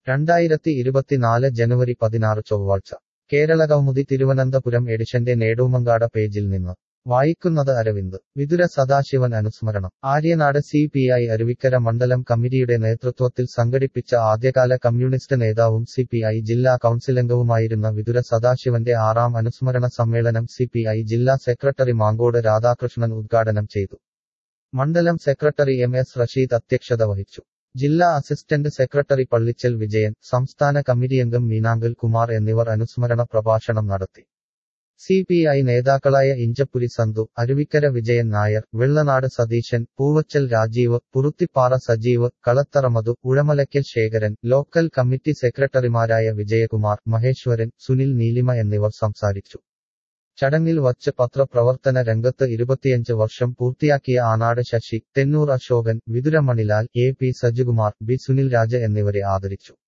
രണ്ടായിരത്തി ഇരുപത്തിനാല് ജനുവരി പതിനാറ് ചൊവ്വാഴ്ച കേരള കൗമുദി തിരുവനന്തപുരം എഡിഷന്റെ നേടൂമങ്കാട പേജിൽ നിന്ന് വായിക്കുന്നത് അരവിന്ദ് വിതുര സദാശിവൻ അനുസ്മരണം Aryanad C P I Aruvikkara മണ്ഡലം കമ്മിറ്റിയുടെ നേതൃത്വത്തിൽ സംഘടിപ്പിച്ച ആദ്യകാല കമ്മ്യൂണിസ്റ്റ് നേതാവും സി പി ഐ ജില്ലാ കൗൺസിലംഗവുമായിരുന്ന വിതുര സദാശിവന്റെ ആറാം അനുസ്മരണ സമ്മേളനം സി പി ഐ ജില്ലാ സെക്രട്ടറി മാങ്കോട് രാധാകൃഷ്ണൻ ഉദ്ഘാടനം ചെയ്തു മണ്ഡലം സെക്രട്ടറി എം എസ് റഷീദ് അധ്യക്ഷത വഹിച്ചു ജില്ലാ അസിസ്റ്റന്റ് സെക്രട്ടറി പള്ളിച്ചൽ വിജയൻ സംസ്ഥാന കമ്മിറ്റിയംഗം മീനാങ്കൽ കുമാർ എന്നിവർ അനുസ്മരണ പ്രഭാഷണം നടത്തി സി പി ഐ നേതാക്കളായ ഇഞ്ചപ്പുരി സന്തു അരുവിക്കര വിജയൻ നായർ വെള്ളനാട് സതീശൻ പൂവച്ചൽ രാജീവ് പുറുത്തിപ്പാറ സജീവ് കളത്തറ മധു ഉഴമലയ്ക്കൽ ശേഖരൻ ലോക്കൽ കമ്മിറ്റി സെക്രട്ടറിമാരായ വിജയകുമാർ മഹേശ്വരൻ സുനിൽ നീലിമ എന്നിവർ സംസാരിച്ചു ചടങ്ങിൽ വച്ച് പത്രപ്രവർത്തന രംഗത്ത് ഇരുപത്തിയഞ്ച് വർഷം പൂർത്തിയാക്കിയ Anad Sasi Thennoor Ashokan Vithura Manilal A P Sajikumar B Sunil Raja എന്നിവരെ ആദരിച്ചു